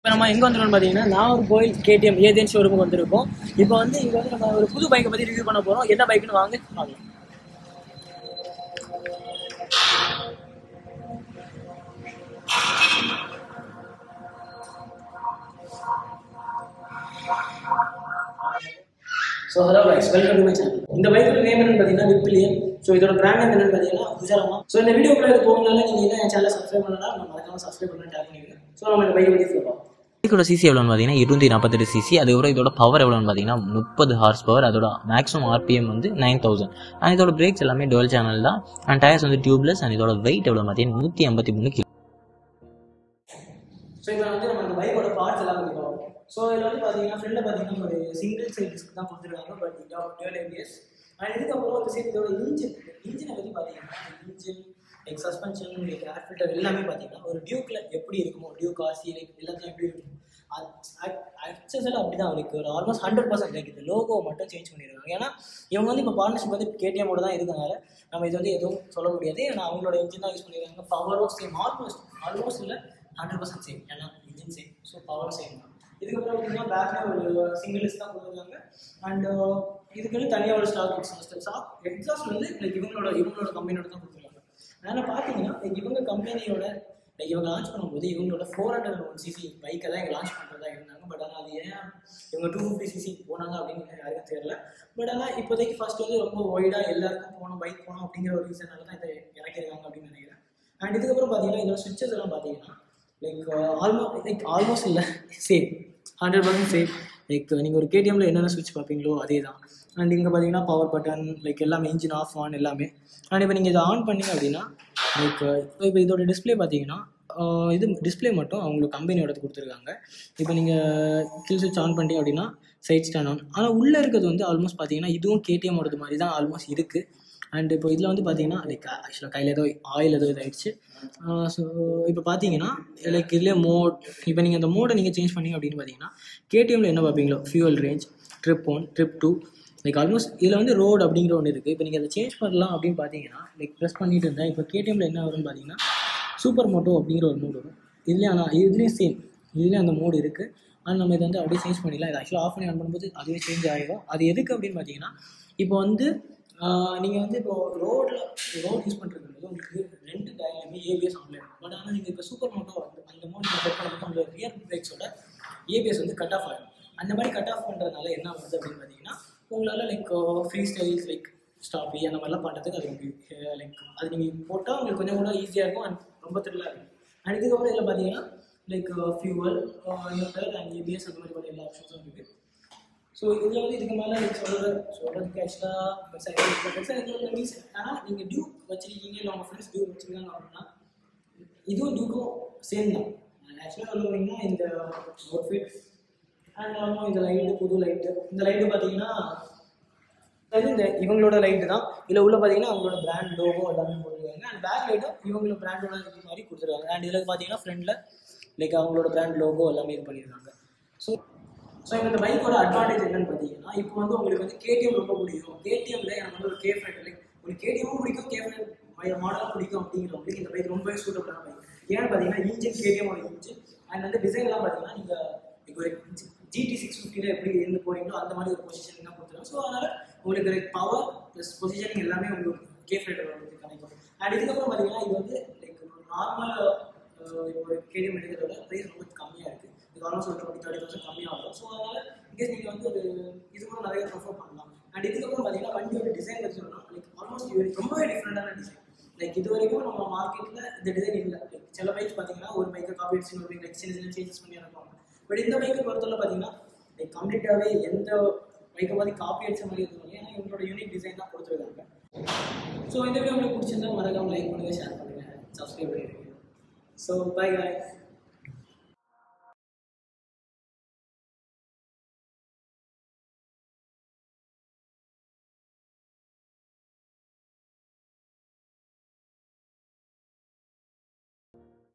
நம்ம எங்கே வந்துருக்கோம்னு பார்த்தீங்கன்னா நான் ஒரு கோயில் கேடிஎம் ஏஜென்ட் ஷோரூமுக்கு வந்திருக்கோம் இப்போ வந்து இங்கே வந்து நம்ம ஒரு புது பைக்கை பற்றி ரிவ்யூ பண்ண போகிறோம் என்ன பைக்குன்னு வாங்க பார்க்கலாம் so hello guys welcome to my channel இந்த பைக்கோட நேம் என்னன்னு பார்த்தீங்கன்னா விப்பிலியன் ஸோ இதோட பிராண்ட் நேம் என்னன்னு பார்த்தீங்கன்னா குஜராமா ஸோ இந்த வீடியோக்குள்ள இது போகணும்னால நீங்கள் என்ன என் சேனலை சப்ஸ்கிரைப் பண்ணலாம் நம்ம மறக்காம சப்ஸ்கிரைப் பண்ணி டேப் பண்ணிடுங்க ஸோ நம்ம இந்த பைக்கை பற்றி சொல்லலாம் பைக்கோட சிசி எவ்வளோன்னு பார்த்தீங்கன்னா இருநூத்தி நாற்பத்தெட்டு சிசி அதுக்கப்புறம் இதோட பவர் எவ்வளோன்னு பார்த்தீங்கன்னா முப்பது ஹார்ஸ் பவர் அதோட மேக்ஸிமம் ஆர்பிஎம் வந்து நைன் தௌசண்ட் அண்ட் இதோட பிரேக்ஸ் எல்லாமே டுவெல் சேனல் தான் அண்ட் டயர்ஸ் வந்து டியூப்லெஸ் அண்ட் இதோட வெயிட் எவ்வளோ பார்த்தீங்கன்னா நூற்றி ஐம்பத்தி மூணு கிலோ ஸோ இதில் வந்து நம்ம இந்த பைக்கோட பார்ட்ஸ் எல்லாம் பற்றி பார்ப்போம் ஸோ இதில் வந்து பார்த்தீங்கன்னா ஃப்ரெண்டில் பார்த்தீங்கன்னா ஒரு சிங்கிள் சைட் டிஸ்க் தான் கொடுத்துருக்காங்க பட் டுவெல் ஏபிஎஸ் அண்ட் இதுக்கப்புறம் வந்து சரி இதோட இன்ஜின் இன்ஜினை பற்றி பார்த்தீங்கன்னா engine like suspension like air filter எல்லாமே பார்த்தீங்கன்னா ஒரு டியூக்கில் எப்படி இருக்குமோ டியூக் ஆர்சி லைக் எல்லாத்தையும் எப்படி இருக்கும் அக்சஸில் அப்படி தான் இருக்கு ஒரு ஆல்மோஸ்ட் ஹண்ட்ரட் பர்சன்ட் லைக் இது லோகோ மட்டும் சேஞ்ச் பண்ணியிருக்காங்க ஏன்னா இவங்க வந்து இப்போ பார்ட்னர்ஷிப் வந்து கேடிஎம்மோட தான் இருக்கனால நம்ம இது வந்து எதுவும் சொல்ல முடியாது ஏன்னா அவங்களோட இன்ஜின் தான் யூஸ் பண்ணியிருக்காங்க பவரும் சேம் ஆல்மோஸ்ட் ஆல்மோஸ்ட் இல்லை ஹண்ட்ரட் பர்சன்ட் சேம் ஏன்னா engine same so power same தான் இதுக்கப்புறம் பார்த்தீங்கன்னா பேக்கில் ஒரு சிங்கிள் லிஸ்ட் தான் கொடுத்துருக்காங்க அண்ட் இதுக்குன்னு தனியாக ஒரு ஸ்டாக் எக்ஸாஸ்ட் ஸ்டாக் எக்ஸாஸ்ட் வந்து லைக் இவங்களோட இவங்களோட கம்பெனியோட தான் கொடுத்துருக்காங்க அதனால் பார்த்தீங்கன்னா லைக் இவங்க கம்பெனியோட லைக் இவங்க லான்ச் பண்ணும்போது இவங்களோட ஃபோர் ஹண்ட்ரட் ஒன் சிசி பைக்கை தான் இங்கே லான்ச் பண்ணுறதா இருந்தாங்க பட் ஆனால் அது ஏன் இவங்க டூ ஃபிஃப்டி சிசி போனாங்க அப்படின்னு யாருக்கும் தெரியல பட் ஆனால் இப்போதைக்கு ஃபர்ஸ்ட் வந்து ரொம்ப ஒய்டாக எல்லாருக்கும் போகணும் பைக் போகணும் அப்படிங்கிற ஒரு ரீசனால தான் இதை இறக்கிருக்காங்க அப்படின்னு நினைக்கிறேன் அண்ட் இதுக்கப்புறம் பார்த்தீங்கன்னா இதோட சுவிட்சஸ் எல்லாம் பார்த்தீங்கன்னா லைக் ஆல்மோஸ்ட் லைக் ஆல்மோஸ்ட் இல்லை same hundred percent same like நீங்கள் ஒரு கேடிஎம்ல என்னென்ன சுவிட்ச் பார்ப்பீங்களோ அதே தான் அண்ட் இங்கே பார்த்தீங்கன்னா பவர் பட்டன் லைக் எல்லாமே இன்ஜின் ஆஃப் ஆன் எல்லாமே அண்ட் இப்போ நீங்கள் இதை ஆன் பண்ணீங்க அப்படின்னா லைக் இப்போ இதோட டிஸ்பிளே பார்த்தீங்கன்னா ஆஹ் இது டிஸ்பிளே மட்டும் அவங்களுக்கு கம்பெனியோட கொடுத்துருக்காங்க இப்போ நீங்கள் கில் சுவிட்ச் ஆன் பண்ணிட்டீங்க அப்படின்னா சைட் ஸ்டாண்ட் ஆன் ஆனால் உள்ளே இருக்கிறது வந்து ஆல்மோஸ்ட் பார்த்தீங்கன்னா இதுவும் கேடிஎம்மோடது மாதிரி தான் ஆல்மோஸ்ட் இருக்குது அண்ட் இப்போ இதில் வந்து பார்த்தீங்கன்னா லைக் ஆக்சுவலாக கையில் ஏதோ ஆயில் ஏதோ இதாகிடுச்சு ஸோ இப்போ பார்த்தீங்கன்னா லைக் இதுலேயே மோட் இப்போ நீங்கள் அந்த மோடை நீங்கள் சேஞ்ச் பண்ணீங்க அப்படின்னு பார்த்தீங்கன்னா கேடிஎம்ல என்ன பார்ப்பீங்களோ fuel range trip one trip two like almost இதில் வந்து ரோடு அப்படிங்கிற ஒன்று இருக்குது இப்போ நீங்கள் அதை சேஞ்ச் பண்ணலாம் அப்படின்னு பார்த்தீங்கன்னா லைக் ப்ரெஸ் பண்ணிட்டு இருந்தேன் இப்போ கேடிஎம்ல என்ன வரும்னு பார்த்தீங்கன்னா சூப்பர் மோட்டோ அப்படிங்கிற ஒரு மோடு வரும் இதுலேயும் ஆனால் இதுலேயும் சேம் இதுலேயும் அந்த மோடு இருக்குது ஆனால் நம்ம இதை வந்து அப்படியே சேஞ்ச் பண்ணிடலாம் இது ஆக்சுவலாக ஆஃப் பண்ணி ஆன் பண்ணும்போது அதுவே சேஞ்ச் ஆகிடும் அது எதுக்கு அப்படின்னு பார்த்தீங்கன்னா இப்போ வந்து நீங்கள் வந்து இப்போ ரோடில் ரோட் யூஸ் பண்ணுறது உங்களுக்கு ரெண்டு டயர்லையுமே ஏபிஎஸ் ஆன்லைன் பட் ஆனால் நீங்கள் இப்போ சூப்பர் மோட்டோ வந்து அந்த மோட் செட் பண்ணும்போது உங்களோட ரியர் பிரேக்ஸோட ஏபிஎஸ் வந்து கட் ஆஃப் ஆகிடும் அந்த மாதிரி கட் ஆஃப் பண்ணுறதுனால என்ன வருது அப்படின்னு பார்த்தீங்கன்னா உங்களால் like free styles like stoppie அந்த மாதிரிலாம் பண்ணுறதுக்கு அது உங்களுக்கு லைக் அது நீங்கள் போட்டால் உங்களுக்கு கொஞ்சம் கூட ஈஸியாக இருக்கும் அண்ட் ரொம்ப த்ரில்லாக இருக்கும் அண்ட் இதுக்கப்புறம் இதில் பார்த்தீங்கன்னா like fuel inverter and ABS அந்த மாதிரி பண்ண எல்லா ஆப்ஷன்ஸும் இருக்குது ஸோ இதில் வந்து இதுக்கு மேலே எனக்கு சொல்கிற சொல்கிறதுக்கு ஆக்சுவலாக மீன்ஸ் ஆனால் நீங்கள் டியூ வச்சிருக்கீங்க இல்லை உங்கள் ஃப்ரெண்ட்ஸ் டியூ வச்சுருக்காங்க அப்படின்னா இதுவும் டியூக்கும் சேம் தான் ஆக்சுவலாக சொல்ல போனீங்கன்னா இந்த அவுட்ஃபிட் அண்ட் ஆல்மோ இந்த லைட்டு புது லைட்டு இந்த லைட்டு பார்த்தீங்கன்னா அது இந்த இவங்களோட லைட்டு தான் இதில் உள்ள பார்த்தீங்கன்னா அவங்களோட பிராண்ட் லோகோ எல்லாமே போட்டிருக்காங்க அண்ட் பேக் லைட்டும் இவங்களோட பிராண்டோட இது மாதிரி கொடுத்துருக்காங்க அண்ட் இதில் பார்த்தீங்கன்னா ஃப்ரண்ட்டில் லைக் அவங்களோட பிராண்ட் லோகோ எல்லாமே இது பண்ணியிருக்காங்க ஸோ ஸோ இந்த பைக்கோட அட்வான்டேஜ் என்னன்னு பார்த்தீங்கன்னா இப்போ வந்து உங்களுக்கு வந்து கேடிஎம் ரொம்ப பிடிக்கும் கேடிஎம்ல எனக்கு வந்து ஒரு கே ஃப்ரெண்ட் லைக் ஒரு கேடிஎம்மும் பிடிக்கும் கே ஃப்ரெண்ட் மாடலும் பிடிக்கும் அப்படிங்கிறவங்களுக்கு இந்த பைக் ரொம்பவே சூட்டபிளான பைக் ஏன்னு பார்த்தீங்கன்னா இன்ஜின் கேடிஎம்மோட இன்ஜின் அண்ட் வந்து டிசைன்லாம் பார்த்தீங்கன்னா நீங்கள் இப்போ ஒரு ஜிடி சிக்ஸ் ஃபிஃப்டியில் எப்படி இருந்து போறீங்களோ அந்த மாதிரி ஒரு பொசிஷன் தான் கொடுத்துருவோம் ஸோ அதனால் உங்களுக்கு லைக் பவர் ப்ளஸ் பொசிஷனிங் எல்லாமே உங்களுக்கு கே ஃப்ரெண்டோட உங்களுக்கு கிடைக்கும் அண்ட் இதுக்கப்புறம் பார்த்தீங்கன்னா இது வந்து லைக் நார்மல் ஒரு கேடிஎம் எடுக்கிறதோட ப்ரைஸ் ரொம்ப கம்மியாக இருக்குது இது ஆல்மோஸ்ட் ஒரு டுவெண்ட்டி தேர்ட்டி தௌசண்ட் கம்மியாக வரும் ஸோ அதனால் இன்கேஸ் நீங்கள் வந்து ஒரு இது கூட நிறைய ப்ரிஃபர் பண்ணலாம் அண்ட் இதுக்கப்புறம் பார்த்தீங்கன்னா வண்டியோட டிசைன் வச்சு சொல்லலாம் லைக் ஆல்மோஸ்ட் இது ரொம்பவே டிஃப்ரெண்டான டிசைன் லைக் இது வரைக்கும் நம்ம மார்க்கெட்டில் இந்த டிசைன் இல்லை லைக் சில பைக் பார்த்தீங்கன்னா ஒரு பைக்கை காப்பி அடிச்சு ஒரு பைக் சின்ன சின்ன சேஞ்சஸ் பண்ணி அனுப்புவாங்க பட் இந்த பைக்கை பொறுத்தவரை பார்த்தீங்கன்னா லைக் கம்ப்ளீட்டாகவே எந்த பைக்கை மாதிரி காப்பி அடிச்ச மாதிரி இருக்கும் ஏன்னா இவங்களோட யூனிக் டிசைன் தான் கொடுத்துருக்காங்க ஸோ இந்த வீடியோ உங்களுக்கு பிடிச்சிருந்தா மறக்காம லைக் பண்ணுங்கள் ஷேர் பண்ணுங்கள் சப்ஸ்கிரைப் பண்ணிடுங்க ஸோ பை guys